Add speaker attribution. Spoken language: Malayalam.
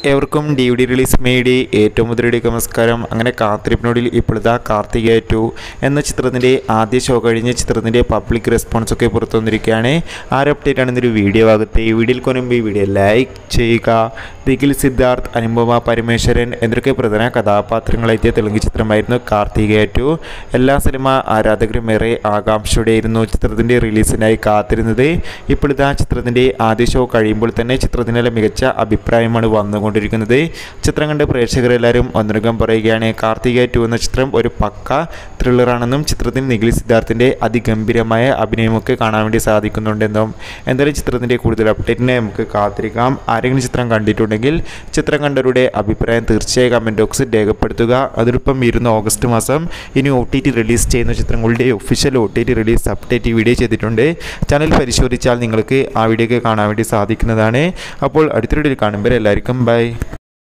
Speaker 1: ഏവർക്കും ഡി വി ഡി റിലീസ് മേടി ഏറ്റവും മുതലയുടെ നമസ്കാരം അങ്ങനെ കാത്തിരിപ്പിനോടിൽ ഇപ്പോഴത്തെ കാർത്തികേയ ടു എന്ന ചിത്രത്തിൻ്റെ ആദ്യ ഷോ കഴിഞ്ഞ് ചിത്രത്തിൻ്റെ പബ്ലിക് റെസ്പോൺസ് ഒക്കെ പുറത്തു വന്നിരിക്കുകയാണ് ആ ഒരു അപ്ഡേറ്റ് ആണ് ഇന്നൊരു വീഡിയോ ഭാഗത്ത് ഈ വീഡിയോയിൽ കൊനുമ്പ് ഈ വീഡിയോ ലൈക്ക് ചെയ്യുക നിഖിൽ സിദ്ധാർത്ഥ് അനുപമ പരമേശ്വരൻ എന്നൊക്കെ പ്രധാന കഥാപാത്രങ്ങളെത്തിയ തെലുങ്ക് ചിത്രമായിരുന്നു കാർത്തികേയ ടു എല്ലാ സിനിമ ആരാധകരും ഏറെ ആകാംക്ഷയോടെയായിരുന്നു ചിത്രത്തിൻ്റെ റിലീസിനായി കാത്തിരുന്നത് ഇപ്പോഴത്തെ ചിത്രത്തിൻ്റെ ആദ്യ ഷോ കഴിയുമ്പോൾ തന്നെ ചിത്രത്തിനുള്ള മികച്ച അഭിപ്രായമാണ് വന്നുകൊണ്ടിരിക്കുന്നത് ചിത്രം കണ്ട് പ്രേക്ഷകരെല്ലാവരും ഒന്നരകം പറയുകയാണ് കാർത്തിക ടു എന്ന ചിത്രം ഒരു പക്ക ത്രില്ലറാണെന്നും ചിത്രത്തിൽ നിഖിൽ സിദ്ധാർത്ഥിൻ്റെ അതിഗംഭീരമായ അഭിനയമൊക്കെ കാണാൻ വേണ്ടി സാധിക്കുന്നുണ്ടെന്നും എന്തായാലും ചിത്രത്തിൻ്റെ കൂടുതൽ അപ്ഡേറ്റിനെ നമുക്ക് കാത്തിരിക്കാം ആരെങ്കിലും ചിത്രം കണ്ടിട്ടുണ്ടെങ്കിൽ ചിത്രം കണ്ടവരുടെ അഭിപ്രായം തീർച്ചയായും കമൻറ്റ് ബോക്സിൽ രേഖപ്പെടുത്തുക അതിനൊപ്പം ഇരുന്ന ഓഗസ്റ്റ് മാസം ഇനി ഒ ടി ടി റിലീസ് ചെയ്യുന്ന ചിത്രങ്ങളുടെ official O T T release update video ചെയ്തിട്ടുണ്ട് ചാനൽ പരിശോധിച്ചാൽ നിങ്ങൾക്ക് ആ വീഡിയോ ഒക്കെ കാണാൻ വേണ്ടി സാധിക്കുന്നതാണ് അപ്പോൾ അടുത്തൊരു വീഡിയോയിൽ കാണുമ്പോൾ എല്ലാവർക്കും ബൈ